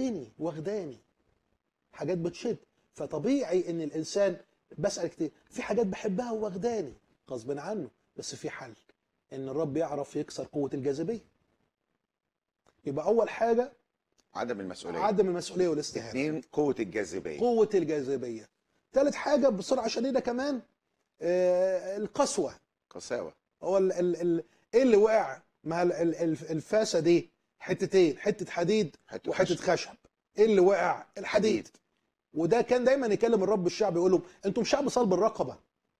بتشدني واخداني حاجات بتشد فطبيعي ان الانسان بسال كتير في حاجات بحبها واخداني غصب عنه بس في حل ان الرب يعرف يكسر قوه الجاذبيه يبقى اول حاجه عدم المسؤوليه عدم المسؤوليه والاستهانه اثنين قوه الجاذبيه قوه الجاذبيه ثالث حاجه بسرعه شديده كمان آه، القسوه قساوه هو ال ال ال ايه اللي وقع مع ال- ال- ال- الفاسه دي حتتين حته حديد حته وحته خشب. خشب ايه اللي وقع الحديد وده كان دايما يكلم الرب الشعب يقول لهم انتم شعب صلب الرقبه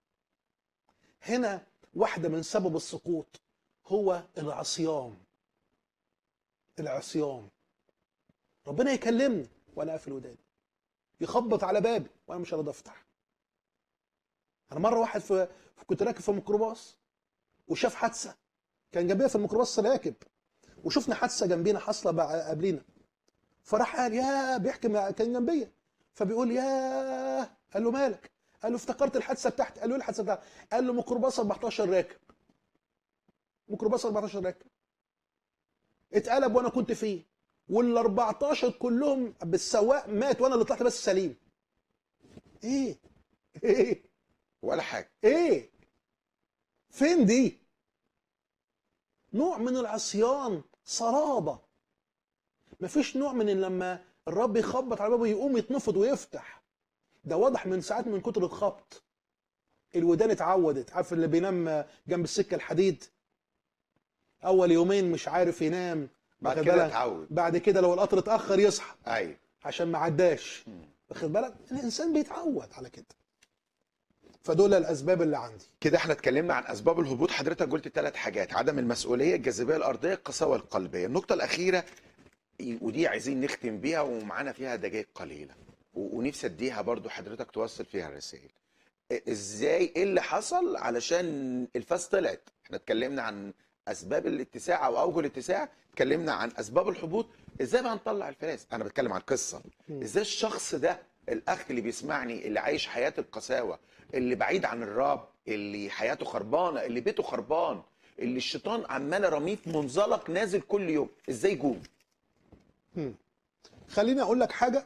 هنا واحده من سبب السقوط هو العصيان العصيان ربنا يكلمني وانا قافل وداني يخبط على بابي وانا مش راضي افتح انا مره واحد في كنت راكب في ميكروباص وشاف حادثه كان جنبيا في الميكروباص راكب وشفنا حادثه جنبينا حاصله بع- قبلينا فراح قال يا بيحكي مع كان جنبيا فبيقول يا قال له مالك قال له افتكرت الحادثه بتاعتي قال له ايه الحادثه بتاعتي قال له ميكروباص 14 راكب ميكروباص 14 راكب اتقلب وانا كنت فيه وال 14 كلهم بالسواق مات وانا اللي طلعت بس سليم ايه ايه ولا حاجه ايه فين دي نوع من العصيان صلابة مفيش نوع من إن لما الرب يخبط على بابه يقوم يتنفض ويفتح ده واضح من ساعات من كتر الخبط الودان اتعودت عارف اللي بينام جنب السكة الحديد أول يومين مش عارف ينام بعد واخد كده بالك؟ اتعود بعد كده لو القطر اتأخر يصحى ايوه عشان ما عداش واخد بالك الإنسان بيتعود على كده فدول الأسباب اللي عندي كده احنا اتكلمنا عن اسباب الهبوط حضرتك قلت ثلاث حاجات عدم المسؤوليه الجاذبيه الارضيه القساوه القلبيه النقطه الاخيره ودي عايزين نختم بيها ومعانا فيها دقائق قليله و- ونفسي اديها برضو حضرتك توصل فيها الرسائل ازاي ايه اللي حصل علشان الفاس طلعت احنا اتكلمنا عن اسباب الاتساع او اوجه الاتساع اتكلمنا عن اسباب الهبوط ازاي بقى نطلع الفاس انا بتكلم عن قصه مم. ازاي الشخص ده الاخ اللي بيسمعني اللي عايش حياه القساوه اللي بعيد عن الرب اللي حياته خربانه اللي بيته خربان اللي الشيطان عمال رميه في منزلق نازل كل يوم ازاي يقوم مم. خليني اقول لك حاجه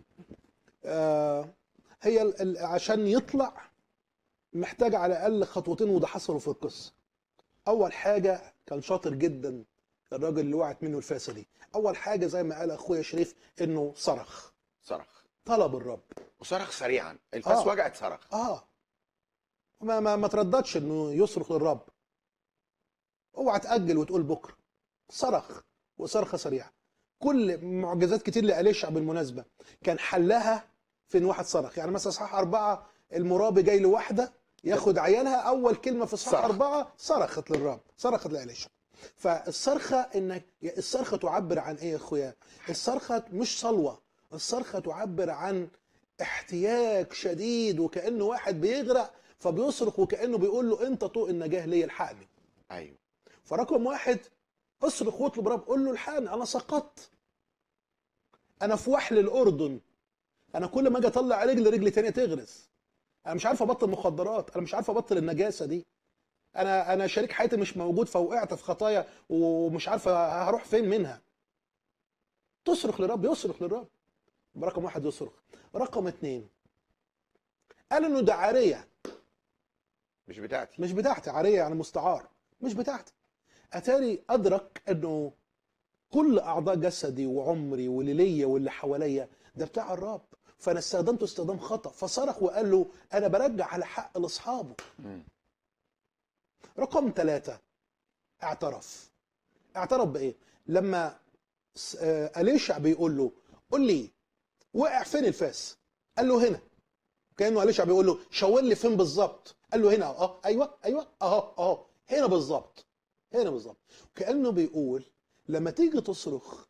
آه هي ال- ال- عشان يطلع محتاج على الاقل خطوتين وده حصلوا في القصه اول حاجه كان شاطر جدا الراجل اللي وقعت منه الفاسه دي اول حاجه زي ما قال اخويا شريف انه صرخ صرخ طلب الرب وصرخ سريعا الفاس آه. وجعت صرخ اه ما ما ما ترددش انه يصرخ للرب اوعى تاجل وتقول بكره صرخ وصرخه سريعه كل معجزات كتير لأليشع بالمناسبه كان حلها في ان واحد صرخ يعني مثلا اصحاح اربعه المرابي جاي لواحده ياخد عيالها اول كلمه في اصحاح صرخ. اربعه صرخت للرب صرخت لأليشع فالصرخه انك الصرخه تعبر عن ايه يا اخويا الصرخه مش صلوه الصرخه تعبر عن احتياج شديد وكانه واحد بيغرق فبيصرخ وكانه بيقول له انت طوق النجاه ليا الحقني ايوه فرقم واحد اصرخ واطلب رب قول له الحقني انا سقطت انا في وحل الاردن انا كل ما اجي اطلع رجل رجل تانية تغرس انا مش عارف ابطل مخدرات انا مش عارف ابطل النجاسه دي انا انا شريك حياتي مش موجود فوقعت في خطايا ومش عارف هروح فين منها تصرخ للرب يصرخ للرب رقم واحد يصرخ رقم اتنين قال انه ده عاريه مش بتاعتي مش بتاعتي عاريه يعني مستعار مش بتاعتي اتاري ادرك انه كل اعضاء جسدي وعمري واللي ليا واللي حواليا ده بتاع الرب فانا استخدمته استخدام خطا فصرخ وقال له انا برجع على حق لاصحابه مم. رقم ثلاثة اعترف اعترف بايه لما س- آه، اليشع بيقول له قول لي وقع فين الفاس قال له هنا كانه اليشع بيقول له شاور لي فين بالظبط قال له هنا اه ايوه ايوه اهو اهو هنا بالظبط هنا بالظبط كانه بيقول لما تيجي تصرخ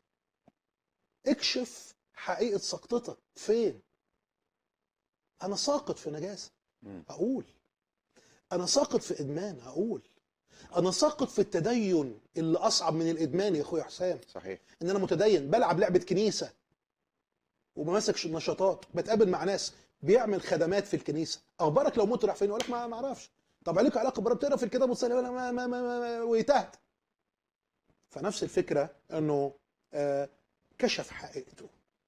اكشف حقيقه سقطتك فين انا ساقط في نجاسه مم. اقول انا ساقط في ادمان اقول انا ساقط في التدين اللي اصعب من الادمان يا اخويا حسام صحيح ان انا متدين بلعب لعبه كنيسه وبمسك نشاطات بتقابل مع ناس بيعمل خدمات في الكنيسه اخبارك لو مت راح فين يقول لك ما ما اعرفش طب عليك علاقه برب تقرا في الكتاب وتصلي ولا ما ما ما, ما, ما ويتهت فنفس الفكره انه آه كشف حقيقته